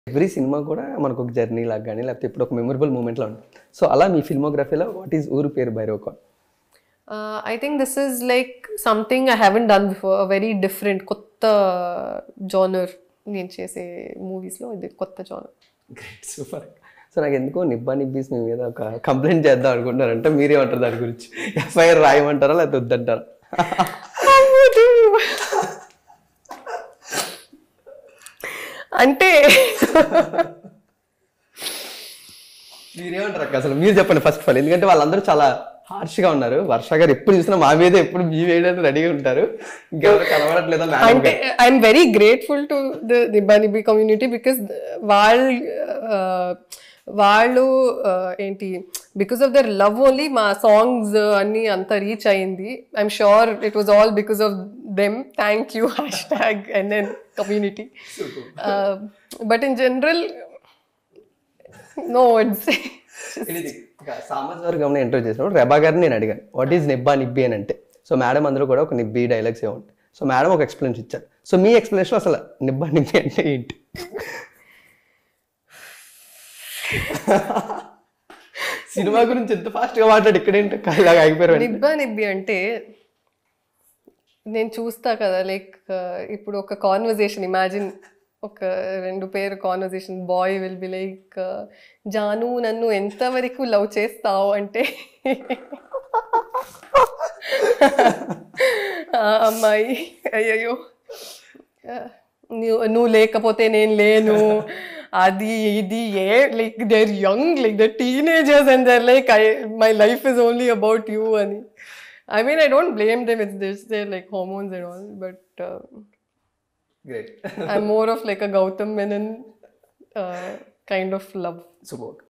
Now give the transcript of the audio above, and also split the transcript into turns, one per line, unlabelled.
Every cinema కూడా మనకు ఒక జర్నీ లాగా కానీ లేకపోతే ఇప్పుడు ఒక మెమొరబుల్ మూమెంట్లో ఉంటుంది సో అలా మీ ఫిల్మోగ్రఫీలో వాట్ ఈజ్ ఊరు పేరు భైరవకాన్
Uh, I think this is like something I haven't done before, a very different, కొత్త genre నేను చేసే మూవీస్లో ఇది కొత్త genre.
గ్రేట్ సూపర్ సో నాకు ఎందుకో నిబ్బా నిబ్బీస్ మీ మీద ఒక కంప్లైంట్ చేద్దాం అనుకుంటున్నారంటే మీరేమంటారు దాని గురించి ఎఫ్ఐఆర్ రాయమంటారా లేకపోతే వద్దంటారా
అంటే
మీరేమంటారు అక్క అసలు మీరు చెప్పండి ఫస్ట్ ఆఫ్ ఆల్ ఎందుకంటే వాళ్ళందరూ చాలా హార్ష్గా ఉన్నారు వర్ష గారు ఎప్పుడు చూసినా మా మీద ఎప్పుడు మీ వేయడానికి రెడీగా ఉంటారు ఇంకెవరు కలవడట్లేదా మేడం
అంటే I'm very grateful to the నిబానిబి కమ్యూనిటీ బికాస్ వాళ్ళు వాళ్ళు uh, ఏంటి because of their love only మా సాంగ్స్ అన్ని అంత రీచ్ అయింది I'm sure it was all because of them thank you hashtag and then community but in general no words
సామాజ్ వర్గం ఇంటర్వ్యూ చేసినప్పుడు రెబా గారిని నేను అడిగాను వాట్ ఈజ్ నిబ్బా నిబ్బి అని అంటే సో మేడం అందరూ కూడా ఒక నిబ్బి డైలాగ్స్ ఏ ఉంటాయి సో మేడం ఒక ఎక్స్ప్లెనేషన్ ఇచ్చారు సో మీ ఎక్స్ప్లెనేషన్ అసలు నిబ్బా నిబ్బి అంటే ఏంటి సినిమా గురించి ఎంత ఫాస్ట్గా మాట్లాడి ఇక్కడేంటి ఇలాగ ఆగిపోయారు అని.
నిబ్బా నిబ్బి అంటే నేను చూస్తా కదా లైక్ ఇప్పుడు ఒక కాన్వర్జేషన్ ఇమాజిన్ ఒక రెండు పేరు conversation boy will be like జాను నన్ను ఎంతవరకు లవ్ చేస్తావు అంటే ఆ అమ్మాయి అయ్యయ్యో నువ్వు నువ్వు లేకపోతే నేను లేను అది ఇది ఏ like they're young like the teenagers and they're like I my life is only about you అని I mean I don't blame them it's this they're like hormones and all but
great
I'm more of like a Gautham Menon kind of love
super